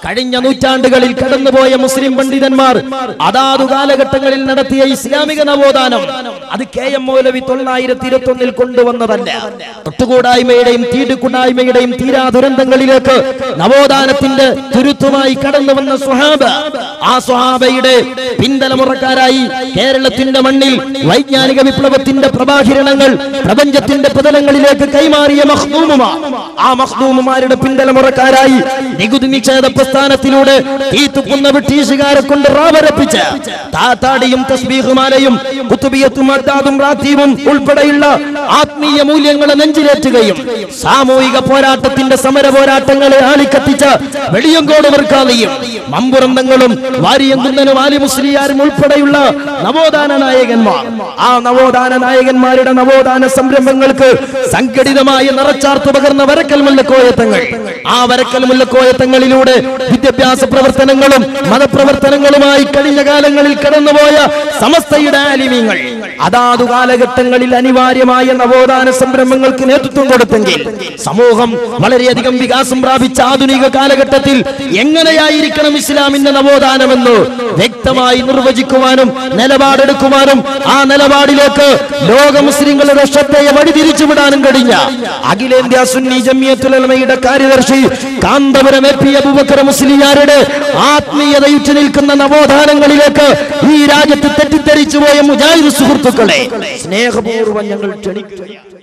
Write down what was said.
കഴിഞ്ഞ നൂറ്റാണ്ടുകളിൽ കടന്നുപോയ മുസ്ലിം പണ്ഡിതന്മാർ അതാതു കാലഘട്ടങ്ങളിൽ നടത്തിയ ഇസ്ലാമിക നവോത്ഥാനം അത് കെ എം മൗലവി തൊള്ളായിരത്തി ഇരുപത്തി ഒന്നിൽ കൊണ്ടുവന്നതല്ല തൊട്ടുകൂടായ്മയുടെയും തീടുകൂടായ്മയുടെയും തീരാ ദുരന്തങ്ങളിലേക്ക് നവോത്ഥാനത്തിന്റെ തുരുത്തുമായി കടന്നു വന്ന സുഹാബ ആ സുഹാബയുടെ പിന്തലമുറക്കാരായി കേരളത്തിന്റെ മണ്ണിൽ വൈജ്ഞാനിക വിപ്ലവത്തിന്റെ പ്രഭാകിരണങ്ങൾ പ്രപഞ്ചത്തിന്റെ പ്രതലങ്ങളിലേക്ക് കൈമാറിയ മഖ്ദൂമുമാ ആ മഖ്ദൂമുമാരുടെ പിന്തലമുറക്കാരായി നികുതി നിഷേധ പ്രസ്ഥാനത്തിലൂടെ തീത്തുക്കുന്ന ബ്രിട്ടീഷുകാരെ കൊണ്ട് റാവരപ്പിച്ച് താത്താടിയും തസ്ബീഹുമാലയും കുത്തുബിയത്തും അദ്ദാദും റാത്തീവും ഉൾപ്പെടെയുള്ള ആത്മീയ മൂല്യങ്ങളെ നെഞ്ചിലേറ്റുകയും സാമൂഹിക പോരാട്ടത്തിന്റെ സമര പോരാട്ടങ്ങളെ ആളിക്കത്തിച്ച വെളിയങ്കോട് വർക്കാളിയും മമ്പുറന്തങ്ങളും വാരിയങ്കുന്നനും ആലി മുസ്ലിയാരും ഉൾപ്പെടെയുള്ള നവോത്ഥാന നായകന്മാർ ആ നവോത്ഥാന നായകന്മാരുടെ നവോത്ഥാന സംരംഭങ്ങൾക്ക് സംഘടിതമായ നിറച്ചാർത്ത് പകർന്ന വരക്കൽ മുല്ലക്കോയത്തങ്ങൾ ആ വരക്കൽ മുല്ലക്കോയത്തങ്ങളിലൂടെ വിദ്യാഭ്യാസ പ്രവർത്തനങ്ങളും മതപ്രവർത്തനങ്ങളുമായി കഴിഞ്ഞ കാലങ്ങളിൽ കടന്നുപോയ സമസ്തയുടെ ആലിമ്യങ്ങൾ അതാതു കാലഘട്ടങ്ങളിൽ അനിവാര്യമായ നവോത്ഥാന സംരംഭങ്ങൾക്ക് നേതൃത്വം കൊടുത്തെങ്കിൽ സമൂഹം വളരെയധികം വികാസം പ്രാപിച്ച ആധുനിക കാലഘട്ടത്തിൽ എങ്ങനെയായിരിക്കണം ഇസ്ലാമിന്റെ നവോത്ഥാനമെന്ന് വ്യക്തമായി നിർവചിക്കുവാനും നിലപാടെടുക്കുവാനും ആ നിലപാടിലേക്ക് ലോക മുസ്ലിങ്ങളുടെ ശ്രദ്ധയെ വഴിതിരിച്ചുവിടാനും കഴിഞ്ഞ അഖിലേന്ത്യാ സുന്നി ജമിയത്തുലമയുടെ കാര്യദർശി കാന്തപുരം എ പി അബൂബക്കർ മുസ്ലിയാരുടെ ആത്മീയതയുറ്റു നിൽക്കുന്ന നവോത്ഥാനങ്ങളിലേക്ക് ഈ രാജ്യത്ത് തെറ്റിദ്ധരിച്ചു പോയ മുജാഹിദ് സുഹൃത്തുക്കളെ സ്നേഹപൂർവ്വം ഞങ്ങൾ ക്ഷണിക്കുകയാണ്